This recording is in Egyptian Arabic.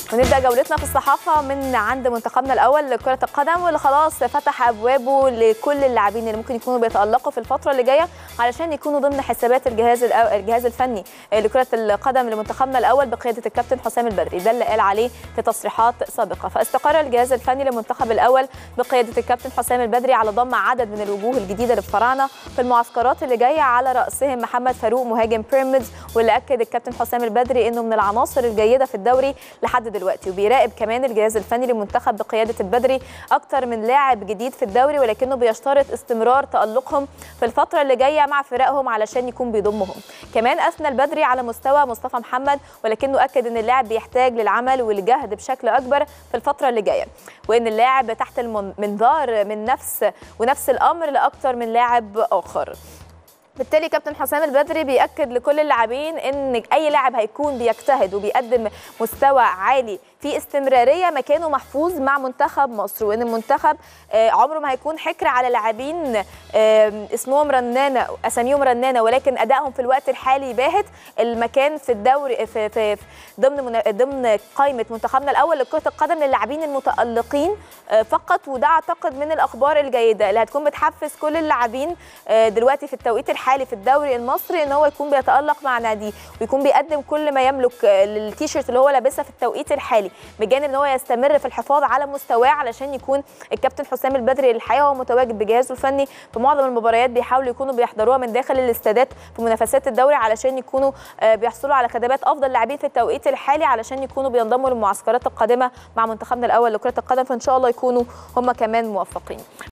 ونبدا جولتنا في الصحافه من عند منتخبنا الاول لكره القدم واللي خلاص فتح ابوابه لكل اللاعبين اللي ممكن يكونوا بيتالقوا في الفتره اللي جايه علشان يكونوا ضمن حسابات الجهاز الأو... الجهاز الفني لكره القدم لمنتخبنا الاول بقياده الكابتن حسام البدري ده اللي قال عليه في تصريحات سابقه فاستقر الجهاز الفني للمنتخب الاول بقياده الكابتن حسام البدري على ضم عدد من الوجوه الجديده للفراعنه في المعسكرات اللي جايه على راسهم محمد فاروق مهاجم بيراميدز واللي اكد الكابتن حسام البدري انه من العناصر الجيده في الدوري لحد دلوقتي وبيراقب كمان الجهاز الفني للمنتخب بقياده البدري اكتر من لاعب جديد في الدوري ولكنه بيشترط استمرار تالقهم في الفتره اللي جايه مع فرقهم علشان يكون بيضمهم كمان اثنى البدري على مستوى مصطفى محمد ولكنه اكد ان اللاعب بيحتاج للعمل والجهد بشكل اكبر في الفتره اللي جايه وان اللاعب تحت المنظار من نفس ونفس الامر لاكثر من لاعب اخر بالتالي كابتن حسام البدري بياكد لكل اللاعبين ان اي لاعب هيكون بيجتهد وبيقدم مستوى عالي في استمراريه مكانه محفوظ مع منتخب مصر وان المنتخب عمره ما هيكون حكر على لاعبين اسمهم رنانه اساميهم رنانه ولكن ادائهم في الوقت الحالي باهت المكان في الدوري في, في ضمن ضمن قائمه منتخبنا الاول لكره القدم للاعبين المتالقين فقط وده اعتقد من الاخبار الجيده اللي هتكون بتحفز كل اللاعبين دلوقتي في التوقيت الحالي في الدوري المصري ان هو يكون بيتالق مع ناديه ويكون بيقدم كل ما يملك للتيشيرت اللي هو لابسها في التوقيت الحالي بجانب ان هو يستمر في الحفاظ على مستواه علشان يكون الكابتن حسام البدري الحقيقه هو متواجد بجهازه الفني في معظم المباريات بيحاولوا يكونوا بيحضروها من داخل الاستادات في منافسات الدوري علشان يكونوا بيحصلوا على خدمات افضل لاعبين في التوقيت الحالي علشان يكونوا بينضموا للمعسكرات القادمه مع منتخبنا الاول لكره القدم فان شاء الله يكونوا هم كمان موفقين